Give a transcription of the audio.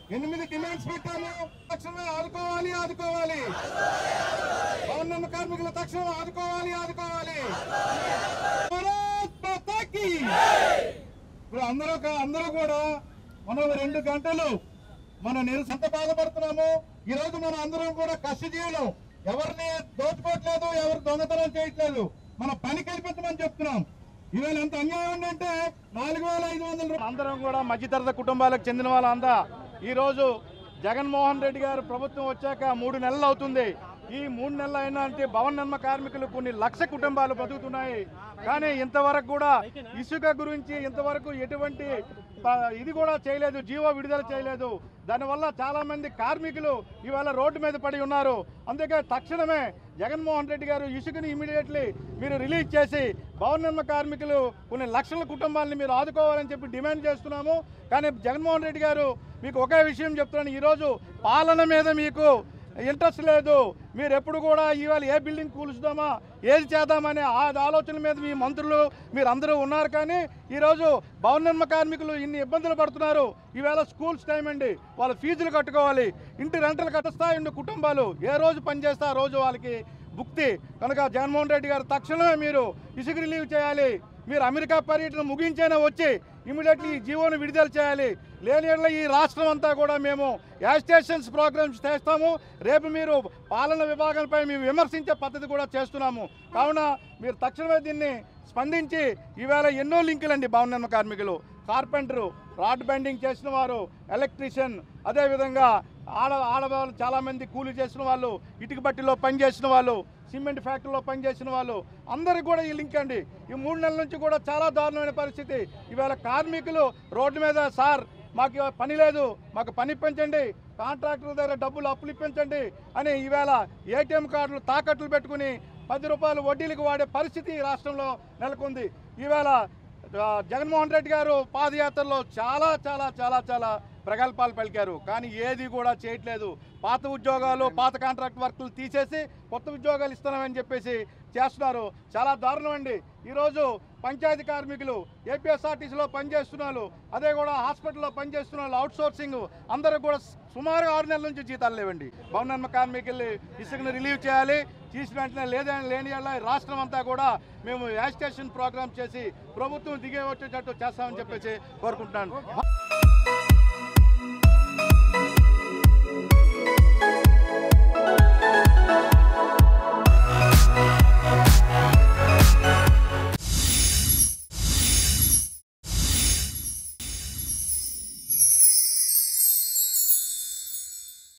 ఎనిమిది డిమాండ్స్ పెట్టాము తక్షణమే ఆదుకోవాలి ఆదుకోవాలి పౌర్ణమి కార్మికుల తక్షణం ఆదుకోవాలి ఆదుకోవాలి భారత్ మాతాకి! ఇప్పుడు అందరూ కా- అందరూ కూడా మనం రెండు గంటలు మన నిరసన ఎంత బాధపడుతున్నాము ఈ రోజు మనం అందరం కూడా కష్టజీవులు ఎవరిని దోచుకోవట్లేదు ఎవరు దొంగతనం చేయట్లేదు మన పని కల్పించమని చెప్తున్నాం ఈవేళ ఎంత అన్యాయం ఉందంటే నాలుగు వేల ఐదు వందల అందరం కూడా మధ్యతరగతి కుటుంబాలకు చెందిన వాళ్ళంతా ఈ రోజు జగన్మోహన్ రెడ్డి గారు ప్రభుత్వం వచ్చాక మూడు నెలలు అవుతుంది ఈ మూడు నెలలు అయినా అంటే భవన నిర్మాణ కార్మికులు కొన్ని లక్ష కుటుంబాలు బతుకుతున్నాయి కానీ ఇంతవరకు కూడా ఇసుక గురించి ఇంతవరకు ఎటువంటి ప- ఇది కూడా చేయలేదు జీవో విడుదల చేయలేదు దానివల్ల చాలా మంది కార్మికులు ఇవాళ రోడ్డు మీద పడి ఉన్నారు అందుకే తక్షణమే జగన్మోహన్ రెడ్డి గారు ఇసుకని ఇమీడియట్లీ మీరు రిలీజ్ చేసి భవన నిర్మాణ కార్మికులు కొన్ని లక్షల కుటుంబాలని మీరు ఆదుకోవాలని చెప్పి డిమాండ్ చేస్తున్నాము కానీ జగన్మోహన్ రెడ్డి గారు మీకు ఒకే విషయం చెప్తున్నాను ఈరోజు పాలన మీద మీకు ఇంట్రెస్ట్ లేదు మీరు ఎప్పుడు కూడా ఇవాళ ఏ బిల్డింగ్ కూల్చుదామా ఏది చేద్దామనే ఆ ఆలోచన మీద మీ మంత్రులు మీరు అందరూ ఉన్నారు కానీ ఈరోజు భవన నిర్మాణ కార్మికులు ఇన్ని ఇబ్బందులు పడుతున్నారు ఈవేళ స్కూల్స్ టైం అండి వాళ్ళ ఫీజులు కట్టుకోవాలి ఇంటి రెంటలు కట్టస్తాయి ఉండే కుటుంబాలు ఏ రోజు పనిచేస్తే ఆ రోజు వాళ్ళకి భుక్తి కనుక జగన్మోహన్ రెడ్డి గారు తక్షణమే మీరు ఇసుక రిలీవ్ చేయాలి మీరు అమెరికా పర్యటన ముగించైనా వచ్చి ఇమీడియట్లీ ఈ జీవోను విడుదల చేయాలి లేని యెడల ఈ రాష్ట్రం అంతా కూడా మేము యాజిటేషన్స్ ప్రోగ్రామ్స్ చేస్తాము రేపు మీరు పాలన విభాగంపై మేము విమర్శించే పద్ధతి కూడా చేస్తున్నాము కావున మీరు తక్షణమే దీన్ని స్పందించి ఈవేళ ఎన్నో లింకులండి భవన నిర్మాణ కార్మికులు కార్పెంటరు రాడ్ బెండింగ్ చేసిన వారు ఎలక్ట్రీషియన్ అదేవిధంగా ఆడ ఆడవాళ్ళు చాలామంది కూలి చేసిన వాళ్ళు ఇటుక బట్టిలో పనిచేసిన వాళ్ళు సిమెంట్ ఫ్యాక్టరీలో పనిచేసిన వాళ్ళు అందరికి కూడా ఈ లింక్ అండి ఈ మూడు నెలల నుంచి కూడా చాలా దారుణమైన పరిస్థితి ఇవాళ కార్మికులు రోడ్డు మీద సార్ మాకు పని లేదు మాకు పని ఇప్పించండి కాంట్రాక్టర్ దగ్గర డబ్బులు అప్పులు ఇప్పించండి అని ఈవేళ ఏటీఎం కార్డులు తాకట్లు పెట్టుకుని పది రూపాయలు వడ్డీలకు వాడే పరిస్థితి ఈ రాష్ట్రంలో నెలకొంది ఈవేళ ఆ, జగన్మోహన్ రెడ్డి గారు పాదయాత్రలో చాలా చాలా చాలా చాలా ప్రగల్భాలు పలికారు కానీ ఏది కూడా చేయట్లేదు పాత ఉద్యోగాలు పాత కాంట్రాక్ట్ వర్కులు తీసేసి కొత్త ఉద్యోగాలు ఇస్తున్నామని చెప్పేసి చేస్తున్నారు చాలా దారుణం అండి ఈరోజు పంచాయతీ కార్మికులు ఏపీఎస్ఆర్టీసీలో పనిచేస్తున్న వాళ్ళు అదే కూడా హాస్పిటల్లో పనిచేస్తున్న వాళ్ళు అవుట్ సోర్సింగ్ అందరూ కూడా సుమారు ఆరు నెలల నుంచి జీతాలు లేవండి భవన నిర్మాణ కార్మికుల్ని ఇసుకను రిలీవ్ చేయాలి తీసిన వెంటనే లేదని లేని యెడల ఈ రాష్ట్రం అంతా కూడా మేము యాజిటేషన్ ప్రోగ్రామ్ చేసి ప్రభుత్వం దిగే వచ్చేటట్టు చేస్తామని చెప్పేసి కోరుకుంటున్నాను